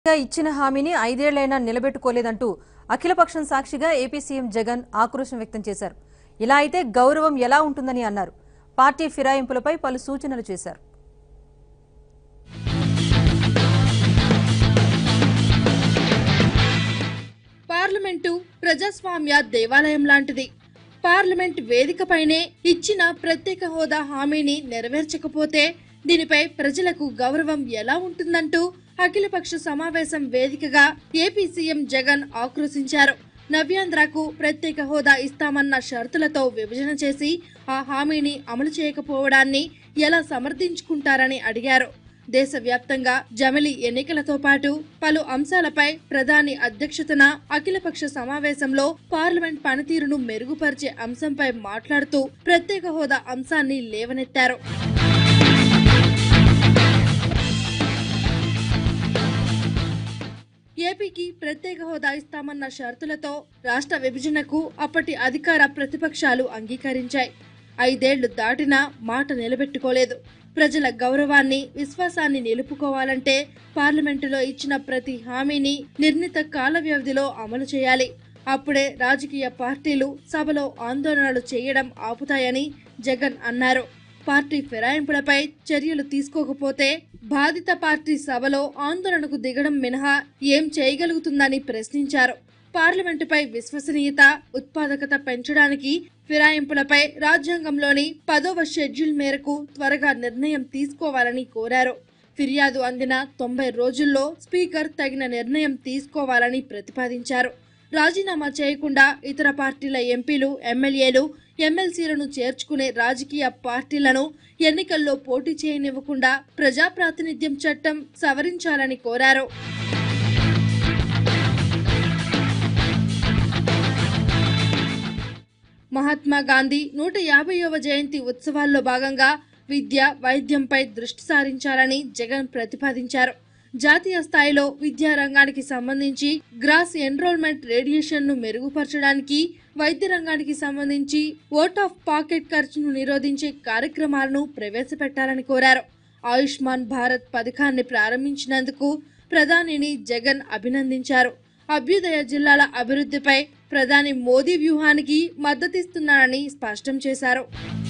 గా ఇచ్చిన హామీని ఐదేళ్లైనా నిలబెట్టుకోలేదంటూ అఖిలపక్షం సాక్షిగా ఏపీ సీఎం జగన్ ఆక్రోశం వ్యక్తం చేశారు ఇలా అయితే గౌరవం ఎలా ఉంటుందని అన్నారు పార్టీ ఫిరాయింపులపై పలు సూచనలు చేశారు పార్లమెంటు ప్రజాస్వామ్య దేవాలయం లాంటిది పార్లమెంట్ వేదికపైనే ఇచ్చిన ప్రత్యేక హోదా హామీని నెరవేర్చకపోతే దీనిపై ప్రజలకు గౌరవం ఎలా ఉంటుందంటూ అఖిలపక్ష సమావేశం వేదికగా ఏపీ సీఎం జగన్ ఆక్రోశించారు నవ్యాంధ్రకు ప్రత్యేక హోదా ఇస్తామన్న షరతులతో విభజన చేసి ఆ హామీని అమలు చేయకపోవడాన్ని ఎలా సమర్థించుకుంటారని అడిగారు దేశవ్యాప్తంగా జమిలి ఎన్నికలతో పాటు పలు అంశాలపై ప్రధాని అధ్యక్షతన అఖిలపక్ష సమావేశంలో పార్లమెంట్ పనితీరును మెరుగుపరిచే అంశంపై మాట్లాడుతూ ప్రత్యేక హోదా అంశాన్ని లేవనెత్తారు ఏపీకి ప్రత్యేక హోదా ఇస్తామన్న షరతులతో రాష్ట్ర విభజనకు అప్పటి అధికార ప్రతిపక్షాలు అంగీకరించాయి ఐదేళ్లు దాటినా మాట నిలబెట్టుకోలేదు ప్రజల గౌరవాన్ని విశ్వాసాన్ని నిలుపుకోవాలంటే పార్లమెంటులో ఇచ్చిన ప్రతి హామీని నిర్ణీత కాల వ్యవధిలో అమలు చేయాలి అప్పుడే రాజకీయ పార్టీలు సభలో ఆందోళనలు చేయడం ఆపుతాయని జగన్ అన్నారు పార్టీ ఫిరాయింపులపై చర్యలు తీసుకోకపోతే బాధిత పార్టీ సభలో ఆందోళనకు దిగడం మినహా ఏం చేయగలుగుతుందని ప్రశ్నించారు పార్లమెంటుపై విశ్వసనీయత ఉత్పాదకత పెంచడానికి ఫిరాయింపులపై రాజ్యాంగంలోని పదవ షెడ్యూల్ మేరకు త్వరగా నిర్ణయం తీసుకోవాలని కోరారు ఫిర్యాదు అందిన తొంభై రోజుల్లో స్పీకర్ తగిన నిర్ణయం తీసుకోవాలని ప్రతిపాదించారు రాజీనామా చేయకుండా ఇతర పార్టీల ఎంపీలు ఎమ్మెల్యేలు ఎమ్మెల్సీలను చేర్చుకునే రాజకీయ పార్టీలను ఎన్నికల్లో పోటీ చేయనివ్వకుండా ప్రజాప్రాతినిధ్యం చట్టం సవరించాలని కోరారు మహాత్మా గాంధీ నూట యాభైవ జయంతి ఉత్సవాల్లో భాగంగా విద్య వైద్యంపై దృష్టి సారించాలని జగన్ ప్రతిపాదించారు జాతీయ స్థాయిలో విద్యా రంగానికి సంబంధించి గ్రాస్ ఎన్రోల్మెంట్ రేడియేషన్ ను మెరుగుపరచడానికి వైద్య రంగానికి సంబంధించి ఓట్ ఆఫ్ పాకెట్ ఖర్చును నిరోధించే కార్యక్రమాలను ప్రవేశపెట్టాలని కోరారు ఆయుష్మాన్ భారత్ పథకాన్ని ప్రారంభించినందుకు ప్రధానిని జగన్ అభినందించారు అభ్యుదయ జిల్లాల అభివృద్ధిపై ప్రధాని మోదీ వ్యూహానికి మద్దతిస్తున్నానని స్పష్టం చేశారు